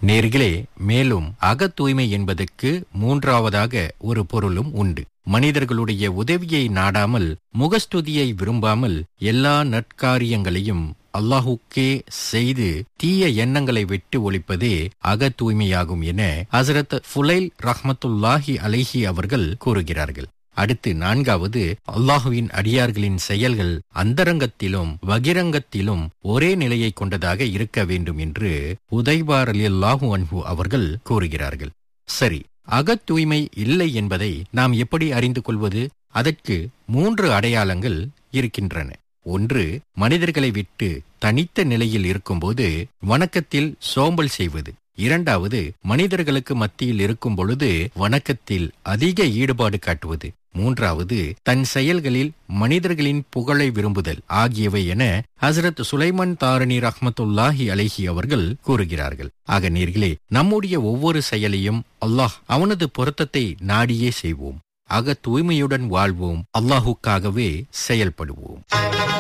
நேர்களே மேலும் அக தூய்மை என்பதற்கு மூன்றாவதாக ஒரு பொருளும் உண்டு மனிதர்களுடைய உதவியை நாடாமல் முகஸ்துதியை விரும்பாமல் எல்லா நற்காரியங்களையும் அல்லாஹுக்கே செய்து தீய எண்ணங்களை விட்டு ஒழிப்பதே அக தூய்மையாகும் என ஹசரத் ஃபுலைல் ரஹ்மத்துல்லாஹி அலைஹி அவர்கள் கூறுகிறார்கள் அடுத்து நான்காவது அல்லாஹுவின் அடியார்களின் செயல்கள் அந்தரங்கத்திலும் வகிரங்கத்திலும் ஒரே நிலையை கொண்டதாக இருக்க வேண்டும் என்று உதைபார் அல்லாஹு அன்ஹு அவர்கள் கூறுகிறார்கள் சரி அகத் தூய்மை இல்லை என்பதை நாம் எப்படி அறிந்து கொள்வது அதற்கு மூன்று அடையாளங்கள் இருக்கின்றன ஒன்று மனிதர்களை விட்டு தனித்த நிலையில் இருக்கும்போது வணக்கத்தில் சோம்பல் செய்வது இரண்டாவது மனிதர்களுக்கு மத்தியில் இருக்கும் பொழுது வணக்கத்தில் அதிக ஈடுபாடு காட்டுவது மூன்றாவது தன் செயல்களில் மனிதர்களின் புகழை விரும்புதல் ஆகியவை என ஹசரத் சுலைமன் தாரணி ரஹ்மத்துல்லாஹி அலைஹி அவர்கள் கூறுகிறார்கள் ஆக நேர்களே நம்முடைய ஒவ்வொரு செயலையும் அல்லாஹ் அவனது பொருத்தத்தை நாடியே செய்வோம் ஆக தூய்மையுடன் வாழ்வோம் அல்லாஹுக்காகவே செயல்படுவோம்